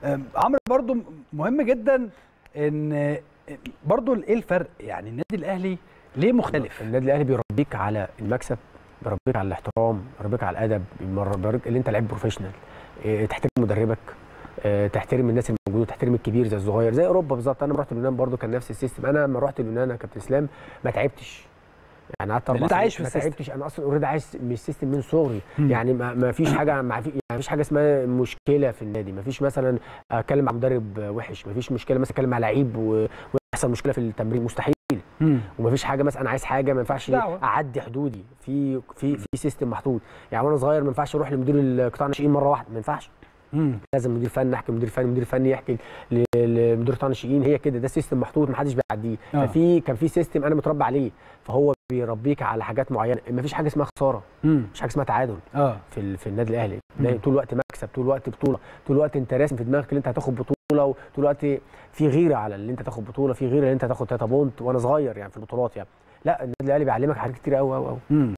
أم، عمرو برضو مهم جدا ان برضو ايه الفرق يعني النادي الاهلي ليه مختلف النادي الاهلي بيربيك على المكسب بيربيك على الاحترام بيربيك على الادب بيربيك اللي انت لعيب بروفيشنال إيه، تحترم مدربك إيه، تحترم الناس الموجوده تحترم الكبير زي الصغير زي اوروبا بالظبط انا لما رحت اليونان برضو كان نفس السيستم انا لما رحت اليونان يا كابتن اسلام ما تعبتش يعني قعدت اربع انت سنين عايش في ما السيستم. تعبتش انا اصلا اوريدي عايش من السيستم من صغري مم. يعني ما, ما فيش حاجه ما في يعني فيش حاجه اسمها مشكله في النادي ما فيش مثلا اتكلم مع مدرب وحش ما فيش مشكله مثلا اتكلم مع لعيب و- ويحصل مشكله في التمرين مستحيل مم. ومفيش حاجه مثلا انا عايز حاجه ما ينفعش دعوة. اعدي حدودي في في في سيستم محطوط يعني وانا صغير ما ينفعش اروح لمدير القطاع الناشئين مره واحده ما ينفعش مم. لازم مدير فني احكي مدير فني مدير فني يحكي ل- لمدير قطاع الناشئين هي كده ده سيستم محطوط ما حدش بيعديه آه. ففي كان في سيستم انا متربى عليه فهو بيربيك على حاجات معينه ما فيش حاجه اسمها خساره مم. مفيش حاجه اسمها تعادل اه في ال- في النادي الاهلي مم. دايما طول الوقت مكسب طول الوقت بطوله طول الوقت انت راسم في دماغك ان انت هتاخد بطوله وطول الوقت في غيره على اللي انت تاخد بطوله في غيره ان انت تاخد 3 بونت وانا صغير يعني في البطولات يعني لا النادي الاهلي بيعلمك حاجات كتير قوي قوي قوي مم.